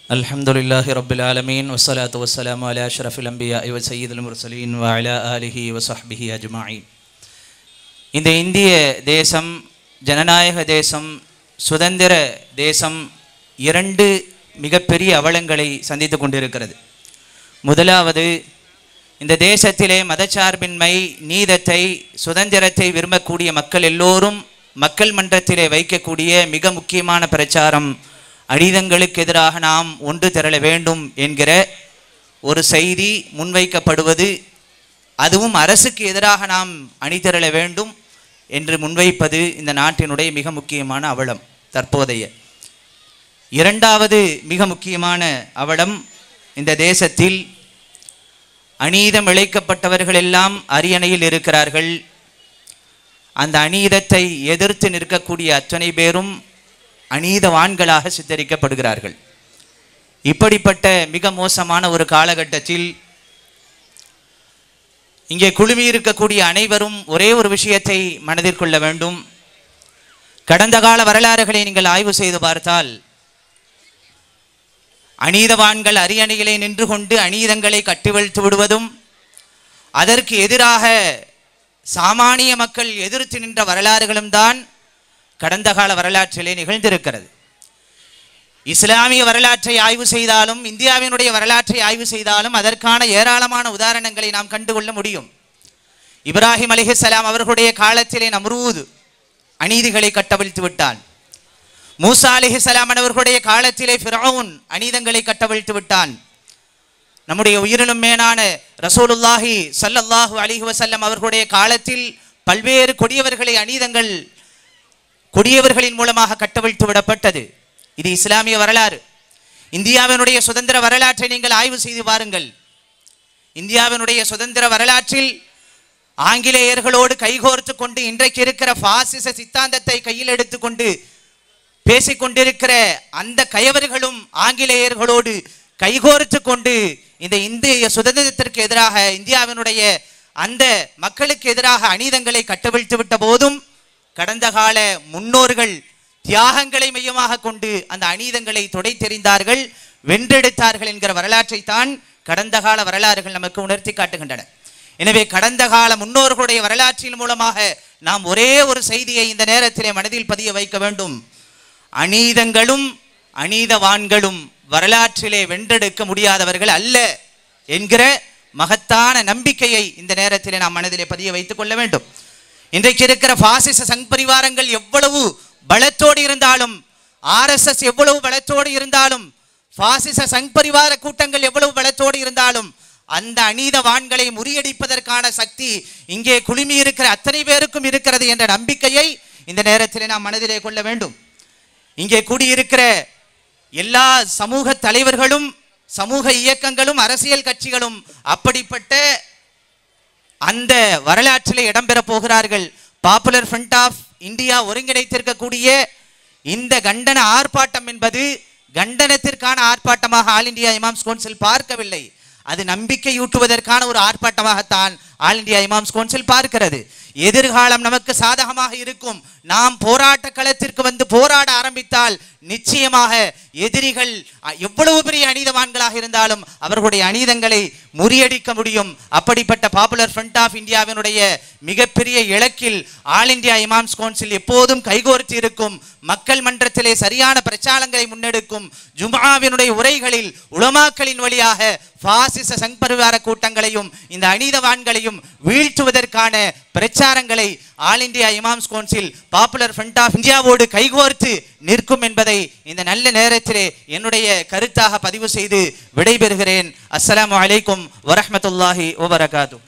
الحمد لله رب العالمين والصلاة والسلام على أشرف الأنبياء وسيد المرسلين وعلى آله وصحبه أجمعين இந்த இந்திய தேசம் ஜனநாயக தேசம் சுதந்திர தேசம் இரண்டு மிகப்பெரிய அவலங்களை சந்தித்து கொண்டிருக்கிறது முதலாவது இந்த தேசத்திலே மதச்சார்பின்மை நீதத்தை சுதந்திரத்தை விரும்பக்கூடிய மக்கள் எல்லோரும் மக்கள் மன்றத்திலே வைக்கக்கூடிய மிக முக்கியமான பிரச்சாரம் அநீதங்களுக்கு எதிராக நாம் ஒன்று திரள வேண்டும் என்கிற ஒரு செய்தி முன்வைக்கப்படுவது அதுவும் அரசுக்கு எதிராக நாம் அணிதிரள வேண்டும் என்று முன்வைப்பது இந்த நாட்டினுடைய மிக முக்கியமான அவலம் தற்போதைய இரண்டாவது மிக முக்கியமான அவலம் இந்த தேசத்தில் அநீதம் இழைக்கப்பட்டவர்கள் எல்லாம் அரியணையில் இருக்கிறார்கள் அந்த அநீதத்தை எதிர்த்து நிற்கக்கூடிய அத்தனை பேரும் அநீதவான்களாக சித்தரிக்கப்படுகிறார்கள் இப்படிப்பட்ட மிக மோசமான ஒரு காலகட்டத்தில் இங்கே குழுமி இருக்கக்கூடிய அனைவரும் ஒரே ஒரு விஷயத்தை மனதில் கொள்ள வேண்டும் கடந்த கால வரலாறுகளை நீங்கள் ஆய்வு செய்து பார்த்தால் அநீதவான்கள் அரியணையிலே நின்று கொண்டு அநீதங்களை கட்டிவழ்த்து விடுவதும் அதற்கு எதிராக சாமானிய மக்கள் எதிர்த்து நின்ற வரலாறுகளும் தான் கடந்த கால வரலாற்றிலே நிகழ்ந்திருக்கிறது இஸ்லாமிய வரலாற்றை ஆய்வு செய்தாலும் இந்தியாவினுடைய வரலாற்றை ஆய்வு செய்தாலும் அதற்கான ஏராளமான உதாரணங்களை நாம் கண்டுகொள்ள முடியும் இப்ராஹிம் அலிஹிஸ்லாம் அவர்களுடைய காலத்திலே நம்ரூத் அநீதிகளை கட்டவிழ்த்து விட்டான் மூசா அலிஹிஸ்லாம் அவர்களுடைய காலத்திலே ஃபிரவுன் அநீதங்களை கட்டவிழ்த்து விட்டான் நம்முடைய உயிரினும் மேலான ரசூலுல்லாஹி சல்லல்லாஹு அலிஹி வசல்லம் அவர்களுடைய காலத்தில் பல்வேறு கொடியவர்களை அநீதங்கள் கொடியவர்களின் மூலமாக கட்டவிழ்த்து விடப்பட்டது இது இஸ்லாமிய வரலாறு இந்தியாவினுடைய சுதந்திர வரலாற்றை நீங்கள் ஆய்வு செய்து பாருங்கள் இந்தியாவினுடைய சுதந்திர வரலாற்றில் ஆங்கிலேயர்களோடு கைகோர்த்து கொண்டு இன்றைக்கு இருக்கிற பாசிச சித்தாந்தத்தை கையில் எடுத்துக்கொண்டு பேசிக்கொண்டிருக்கிற அந்த கயவர்களும் ஆங்கிலேயர்களோடு கைகோர்த்து கொண்டு இந்த இந்திய சுதந்திரத்திற்கு எதிராக இந்தியாவினுடைய அந்த மக்களுக்கு எதிராக அநீதங்களை கட்டவிழ்த்து விட்ட போதும் கடந்த கால முன்னோர்கள் தியாகங்களை மையமாக கொண்டு அந்த அநீதங்களை தொடை தெரிந்தார்கள் வென்றெடுத்தார்கள் என்கிற வரலாற்றை தான் கடந்த கால வரலாறுகள் நமக்கு உணர்த்தி காட்டுகின்றன எனவே கடந்த கால முன்னோர்களுடைய வரலாற்றின் மூலமாக நாம் ஒரே ஒரு செய்தியை இந்த நேரத்திலே மனதில் பதிய வைக்க வேண்டும் அநீதங்களும் அநீதவான்களும் வரலாற்றிலே வென்றெடுக்க முடியாதவர்கள் அல்ல என்கிற மகத்தான நம்பிக்கையை இந்த நேரத்திலே நாம் மனதிலே பதிய வைத்துக் கொள்ள வேண்டும் இன்றைக்கு இருக்கிற பாசிச சங் பரிவாரங்கள் எவ்வளவு பலத்தோடு இருந்தாலும் ஆர்எஸ்எஸ் எவ்வளவு பலத்தோடு இருந்தாலும் பாசிச சங் பரிவார கூட்டங்கள் எவ்வளவு பலத்தோடு இருந்தாலும் அந்த அநீதவான்களை முறியடிப்பதற்கான சக்தி இங்கே குழுமி இருக்கிற அத்தனை பேருக்கும் இருக்கிறது என்ற நம்பிக்கையை இந்த நேரத்திலே நாம் மனதிலே கொள்ள வேண்டும் இங்கே கூடியிருக்கிற எல்லா சமூக தலைவர்களும் சமூக இயக்கங்களும் அரசியல் கட்சிகளும் அப்படிப்பட்ட அந்த வரலாற்றிலே இடம்பெற போகிறார்கள் பாப்புலர் ஃப்ரண்ட் ஆஃப் இந்தியா ஒருங்கிணைத்திருக்கக்கூடிய இந்த கண்டன ஆர்ப்பாட்டம் என்பது கண்டனத்திற்கான ஆர்ப்பாட்டமாக ஆல் இந்தியா இமாம்ஸ் கவுன்சில் பார்க்கவில்லை அது நம்பிக்கையூட்டுவதற்கான ஒரு ஆர்ப்பாட்டமாகத்தான் ஆல் இந்தியா இமாம்ஸ் கவுன்சில் பார்க்கிறது எதிர்காலம் நமக்கு சாதகமாக இருக்கும் நாம் போராட்ட களத்திற்கு வந்து போராட ஆரம்பித்தால் நிச்சயமாக எதிரிகள் எவ்வளவு பெரிய அநீதவான்களாக இருந்தாலும் அவர்களுடைய அநீதங்களை முறியடிக்க முடியும் அப்படிப்பட்ட பாப்புலர் ஃப்ரண்ட் ஆஃப் இந்தியாவினுடைய மிகப்பெரிய இலக்கில் ஆல் இந்தியா இமாம்ஸ் கவுன்சில் எப்போதும் கைகோர்த்து இருக்கும் மக்கள் மன்றத்திலே சரியான பிரச்சாரங்களை முன்னெடுக்கும் ஜுமாவினுடைய உரைகளில் உலமாக்களின் வழியாக பாசிச சங்பரிவார கூட்டங்களையும் இந்த அநீதவான்களையும் வீழ்த்துவதற்கான பிரச்சாரங்களை All India Imams Council Popular Front of இந்தியாவோடு கைகோர்த்து நிற்கும் என்பதை இந்த நல்ல நேரத்திலே என்னுடைய கருத்தாக பதிவு செய்து விடைபெறுகிறேன் அஸ்ஸலாமு அலைக்கும் வரஹமத்துல்லாஹி வபரகாத்து